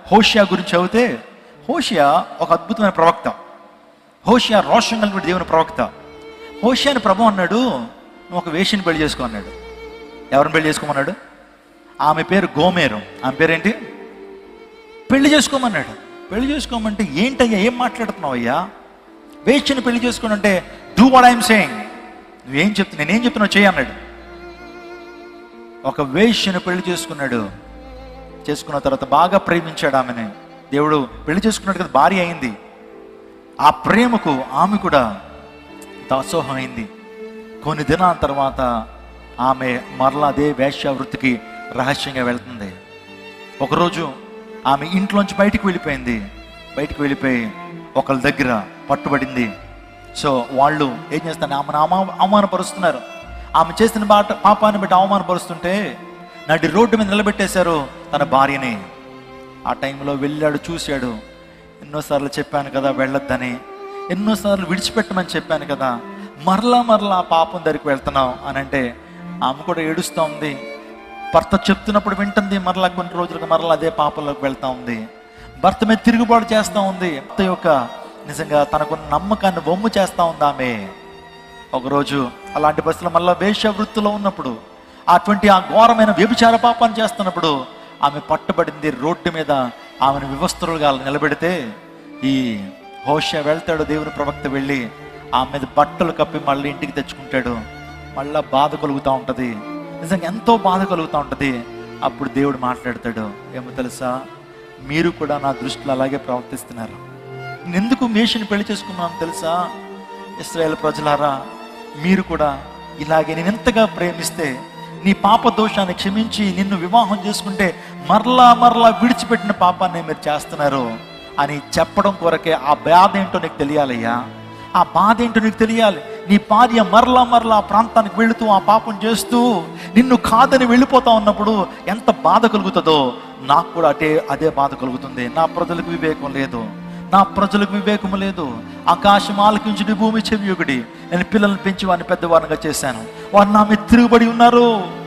హోషియా గురించి చదివితే హోషియా ఒక అద్భుతమైన ప్రవక్త హోషియా రోషం కలిగిన దేవుని ప్రవక్త హోషియాని ప్రభు అన్నాడు నువ్వు ఒక వేషిని పెళ్లి చేసుకో అన్నాడు ఎవరిని పెళ్లి చేసుకోమన్నాడు ఆమె పేరు గోమేరు ఆమె పేరేంటి పెళ్లి చేసుకోమన్నాడు పెళ్లి చేసుకోమంటే ఏంటయ్యా ఏం మాట్లాడుతున్నావు అయ్యా వేష్యని పెళ్లి చేసుకోనంటే డూ వాట్ ఐఎమ్ సేయింగ్ నువ్వేం చెప్తున్నా నేనేం చెప్తున్నావు చేయి అన్నాడు ఒక వేష్యను పెళ్లి చేసుకున్నాడు చేసుకున్న తర్వాత బాగా ప్రేమించాడు ఆమెని దేవుడు పెళ్లి చేసుకున్నాడు కదా భార్య అయింది ఆ ప్రేమకు ఆమె కూడా దాసోహం అయింది కొన్ని దినాల తర్వాత ఆమె మరలా అదే వేశ్యావృత్తికి రహస్యంగా వెళ్తుంది ఒకరోజు ఆమె ఇంట్లోంచి బయటికి వెళ్ళిపోయింది బయటికి వెళ్ళిపోయి ఒకళ్ళ దగ్గర పట్టుబడింది సో వాళ్ళు ఏం చేస్తారు ఆమెను అవమా అవమానపరుస్తున్నారు ఆమె చేసిన బాట పాపాన్ని బట్టి అవమానపరుస్తుంటే నడి రోడ్డు మీద నిలబెట్టేశారు తన భార్యని ఆ టైంలో వెళ్ళాడు చూశాడు ఎన్నోసార్లు చెప్పాను కదా వెళ్ళొద్దని ఎన్నోసార్లు విడిచిపెట్టమని చెప్పాను కదా మరలా మరలా ఆ పాపం దగ్గరికి వెళ్తున్నాం అని అంటే ఆమె కూడా ఏడుస్తూ ఉంది భర్త చెప్తున్నప్పుడు వింటుంది మరలా కొన్ని రోజులకు మరలా అదే పాపంలోకి వెళ్తా ఉంది భర్త మీద తిరుగుబాటు చేస్తూ ఉంది భర్త యొక్క నిజంగా తనకున్న నమ్మకాన్ని బొమ్ము చేస్తూ ఉంది ఆమె ఒకరోజు అలాంటి పరిస్థితులు మళ్ళీ వేశ్య వృత్తిలో ఉన్నప్పుడు అటువంటి ఆ ఘోరమైన వ్యభిచార పాపాన్ని చేస్తున్నప్పుడు ఆమె పట్టుబడింది రోడ్డు మీద ఆమెను వివస్త్రులుగా నిలబెడితే ఈ హోష వెళ్తాడు దేవుని ప్రవక్త వెళ్ళి ఆమె మీద బట్టలు కప్పి మళ్ళీ ఇంటికి తెచ్చుకుంటాడు మళ్ళా బాధ కలుగుతూ ఉంటది నిజంగా ఎంతో బాధ కలుగుతూ ఉంటది అప్పుడు దేవుడు మాట్లాడతాడు ఏమో తెలుసా మీరు కూడా నా దృష్టిలో అలాగే ప్రవర్తిస్తున్నారు నేను ఎందుకు మేషని పెళ్లి చేసుకున్నాను తెలుసా ఇస్రాయేల్ ప్రజలారా మీరు కూడా ఇలాగే నేను ఎంతగా ప్రేమిస్తే నీ పాప దోషాన్ని క్షమించి నిన్ను వివాహం చేసుకుంటే మరలా మరలా విడిచిపెట్టిన పాపాన్ని మీరు చేస్తున్నారు అని చెప్పడం కొరకే ఆ బాధ ఏంటో నీకు తెలియాలయ్యా ఆ బాధ ఏంటో నీకు తెలియాలి నీ భార్య మరలా మరలా ఆ ప్రాంతానికి వెళుతూ ఆ పాపం చేస్తూ నిన్ను కాదని వెళ్ళిపోతా ఉన్నప్పుడు ఎంత బాధ కలుగుతుందో నాకు కూడా అటే అదే బాధ కలుగుతుంది నా ప్రజలకు వివేకం లేదు నా ప్రజలకు వివేకము లేదు ఆకాశం ఆలకించుడి భూమి చెవి ఒకటి నేను పిల్లల్ని పెంచి వారిని పెద్దవారిగా చేశాను వారు నా మీద తిరుగుబడి ఉన్నారు